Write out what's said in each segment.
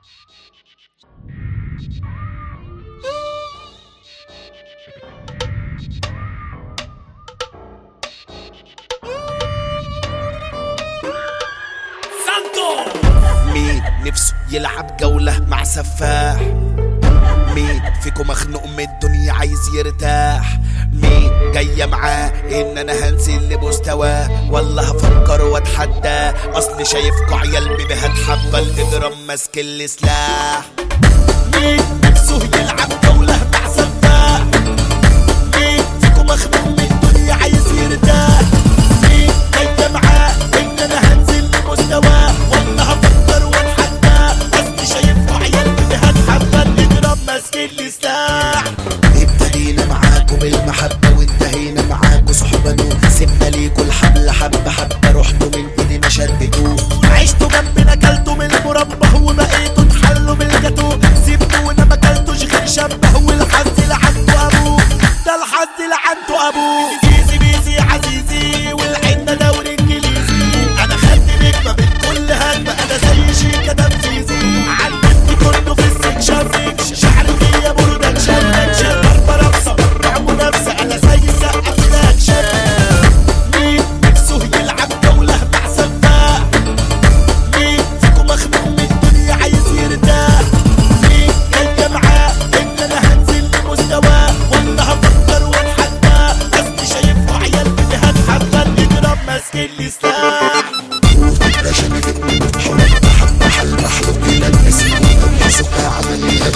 مين نفسه يلعب جولة مع سفاح مين فيكم مخنوق من الدنيا عايز يرتاح مين جاية معاه ان انا هنزل لمستواه والله هفكر واتحدى اصل شايفكوا عيال بيبي هتحبى الاجرام ماسك السلاح مين نفسه يلعب جولة مع سفاح مين فيكم مخنوق من الدنيا عايز يرتاح مين جاية معاه ان انا هنزل لمستواه والله هفكر واتحدى اصل شايفكوا عيال بيبي هتحبى الاجرام ماسك السلاح ابتدينا معاكم بالمحبة وانتهينا معاكم صحبة سيبنا ليكوا الحبل حبة حبة رحتوا من ايدينا شدتوه عشتوا جنبنا كلتوا من المربى وبقيتوا تحلوا بالجاتو سيبتونا ما كلتوش غير شبه والحظ اللي عنده ابوه ده الحظ اللي عنده ابوه بيزي بيزي عزيزي والعنا دوري انجليزي انا خدت نجمه من كل هجمه انا زي شيكا تنفيذي علمتني كله في السكشن شعري فيا برودكشن اكشن ضربه رقصه مع منافسه انا زي سقف الاكشن مين نفسه يلعب جوله مع سفاح مين فيكم مخنوق من الدنيا عايز يرتاح مين جاية معاه ان انا هنزل لمستواه والله هفكر واتحدى قصدي شايفكوا عيال بدي هتحبى الاجرام ماسك السلاح علشان جبنا حرمنا حبة حل محلوق لنا الاسم وسقى عملية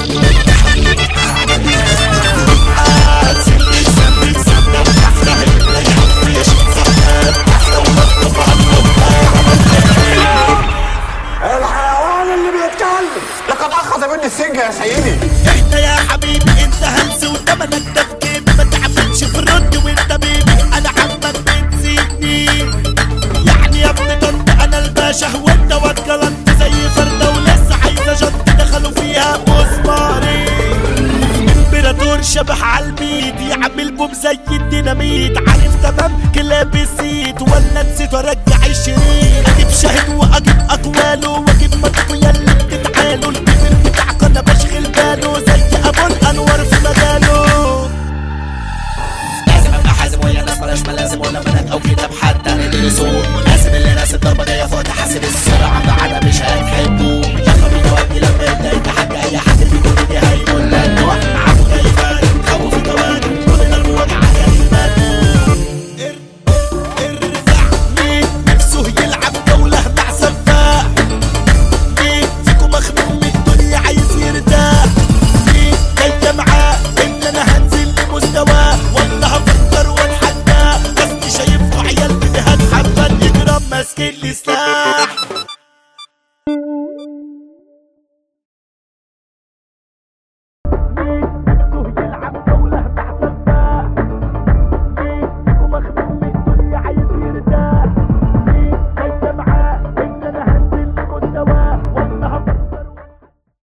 الحيوان اللي بيتكلم لقد اخذ مني السنجة يا سيدي انت يا حبيبي انت هلس وتمنك ده في جيبي ما تعملش في الرد وانت بيبي انا عمك بتزيدني يعني يا ابني طنط انا الباشا وانت وكل انت زي فردة ولسه عايزة جد دخلوا فيها مسماري امبراطور شبح عالبيت يعمل بوم زي الديناميت عارف تمام كلاب السيت ولا نسيت ارجع الشريط اجيب شاهد واجيب اقواله